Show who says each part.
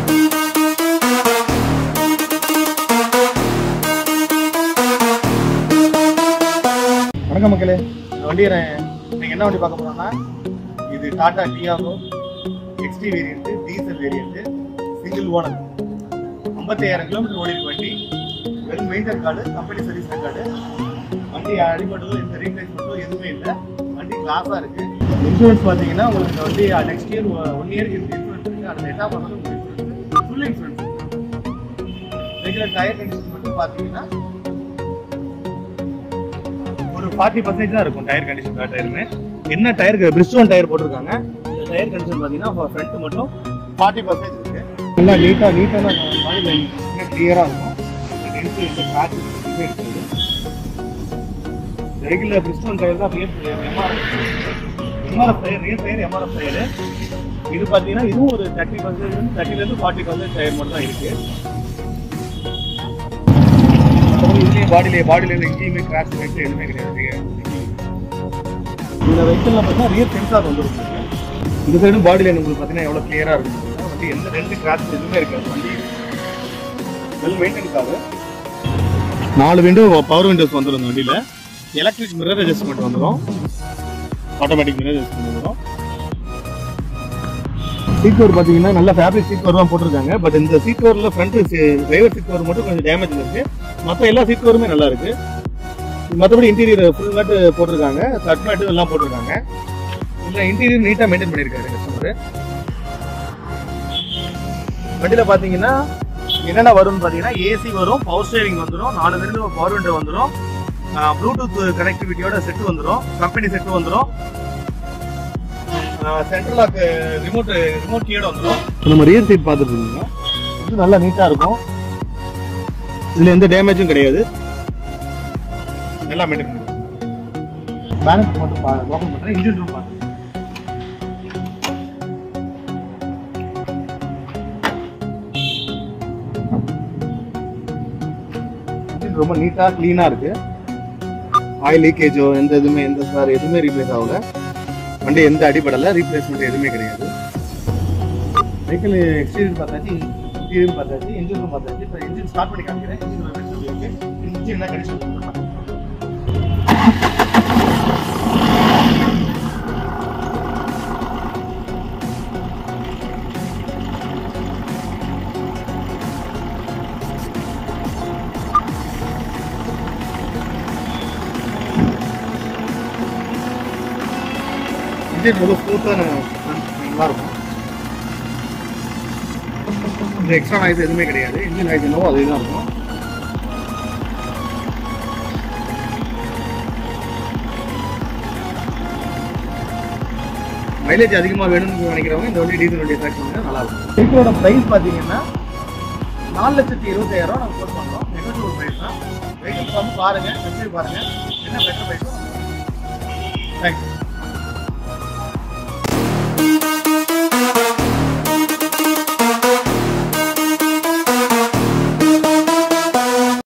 Speaker 1: வணக்கம் மக்களே இந்த வண்டியை நான் நீங்கள் என்ன வண்டி பார்க்க போறோம்னா இது Tata Tiago XT variant diesel variant single owner ஐம்பத்தாயிரம் கிலோமீட்டர் ஓடி இருக்கு வண்டி well maintain card company service card வண்டி அடிபட்டதோ இந்த ரீப்ளேஸ்மெண்ட்டோ எதுவுமே இல்லை வண்டி கிளாஸாக இருக்கு இன்சூரன்ஸ் பார்த்தீங்கன்னா உங்களுக்கு இந்த வண்டி நெக்ஸ்ட் இயர் ஒன் இயருக்கு இன்சூரன்ஸ் இருக்கு அது எட்டாக பண்ணாலும் உங்களுக்கு full insurance regular tyre condition மட்டும் பார்த்தீங்கன்னா ஒரு ஃபார்ட்டி பர்சன்டேஜ் தான் இருக்கும் டயர் கண்டிஷன் டயருமே என்ன டயர் பிரிஸ்டோன் டயர் போட்டிருக்காங்க இந்த டயர் கண்டிஷன் பார்த்தீங்கன்னா ஃப்ரண்ட் மட்டும் ஃபார்ட்டி பர்சன்டேஜ் இருக்கு நல்லா நீட்டாக நீட்டான பாடி லைன் கிளியராக இருக்கும் டென்த்து இந்த பேட்ச் எதுவுமே இருக்காது ரெகுலர் பிரிஸ்டோன் டயர் தான் MRF MRF tyre real tyre MRF tyre இது பார்த்தீங்கன்னா இதுவும் ஒரு தேர்ட்டி பர்சன்டேஜ் தேர்ட்டிலேருந்து ஃபார்ட்டி பர்சன்டேஜ் டயர் மட்டும் தான் இருக்கு மற்றபடி இதுலேயும் பாடியிலே பாடியில் எங்கேயுமே கிராஷ் வெயிட் எதுவுமே கிடையாது இந்த வெஹிக்கிளில் பார்த்தீங்கன்னா ரியர் சென்சார் வந்துடும் இந்த சைடும் பாடியில் உங்களுக்கு பார்த்தீங்கன்னா எவ்வளோ கிளியராக இருக்கும் வண்டி எந்த ரெண்டு கிராஷ் எதுவுமே இருக்காது வண்டி வெல் மெயின்டைன் காரு நாலு விண்டோ பவர் விண்டோஸ் வந்துடும் இந்த வண்டியில் எலக்ட்ரிக் மிரர் அட்ஜஸ்ட்மெண்ட் வந்துடும் ஆட்டோமேட்டிக் மிரர் அட்ஜஸ்ட்மெண்ட் வந்துடும் சீட் கவர் பார்த்தீங்கன்னா நல்ல ஃபேப்ரிக் சீட் கவர் தான் போட்டிருக்காங்க பட் இந்த சீட் கவரில் ஃப்ரண்ட் டிரைவர் சீட் கவர் மட்டும் கொஞ்சம் டேமேஜ் இருக்கு மற்ற எல்லா சீட் கவருமே நல்லா இருக்கு மற்றபடி இன்டீரியர் ஃபுல் மேட் போட்டிருக்காங்க கட் மேட்டு எல்லாம் போட்டிருக்காங்க இல்லை இன்டீரியர் நீட்டாக மெயின்டைன் பண்ணியிருக்காரு கஸ்டமர் வண்டியில் பார்த்தீங்கன்னா என்னென்ன வரும்னு பார்த்தீங்கன்னா ஏசி வரும் பவர் ஸ்டேரிங் வந்துடும் நாலு விண்டோ பவர் விண்டோ வந்துடும் ப்ளூடூத் கனெக்டிவிட்டியோட செட்டு வந்துடும் கம்பெனி செட்டு வந்துடும் சென்ட்ரல் லாக் ரிமோட் ரிமோட் கீயோட வந்துடும் நம்ம ரியர் சீட் பார்த்துட்டு இருக்கீங்க இது நல்லா நீட்டாக இருக்கும் இதில் எந்த டேமேஜும் கிடையாது நல்லா மெயின்டைன் பண்ணுங்க பேலன்ஸ் மட்டும் ஓப்பன் பண்ணுறேன் இன்ஜின் ரூம் பார்த்து இன்ஜின் ரொம்ப நீட்டாக க்ளீனாக இருக்கு ஆயில் லீக்கேஜோ எந்த இதுவுமே எந்த சார் எதுவுமே ரீப்ளேஸ் ஆகல வண்டி எந்த அடிபடலை ரீப்ளேஸ்மெண்ட் எதுவுமே கிடையாது வெஹிக்கிள் எக்ஸ்டீரியர் பார்த்தாச்சு இன்டீரியர் பார்த்தாச்சு இன்ஜின் ரூம் பார்த்தாச்சு இப்போ இன்ஜின் ஸ்டார்ட் பண்ணி காமிக்கிறேன் இன்ஜின் இன்ஜின் என்ன கண்டிஷன் பண்ணுறேன் இன்ஜின் ரொம்ப ஸ்மூத்தான நல்லா இருக்கும் இந்த எக்ஸ்ட்ரா நாய்ஸ் எதுவுமே கிடையாது இன்ஜின் நாய்ஸ் என்னவோ அதே தான் இருக்கும் மைலேஜ் அதிகமாக வேணும்னு நினைக்கிறவங்க இந்த வண்டி டீசல் வண்டியை செலக்ட் பண்ணுங்க நல்லா இருக்கும் வெஹிக்கிளோட ப்ரைஸ் பார்த்தீங்கன்னா நாலு லட்சத்தி இருபத்தாயிரம் நம்ம கோட் பண்ணுறோம் நெகோசியபிள் ப்ரைஸ் தான் வெஹிக்கிள் வந்து பாருங்க வெப்சைட் பாருங்க என்ன பெட்டர் ப்ரைஸோ தேங்க்யூ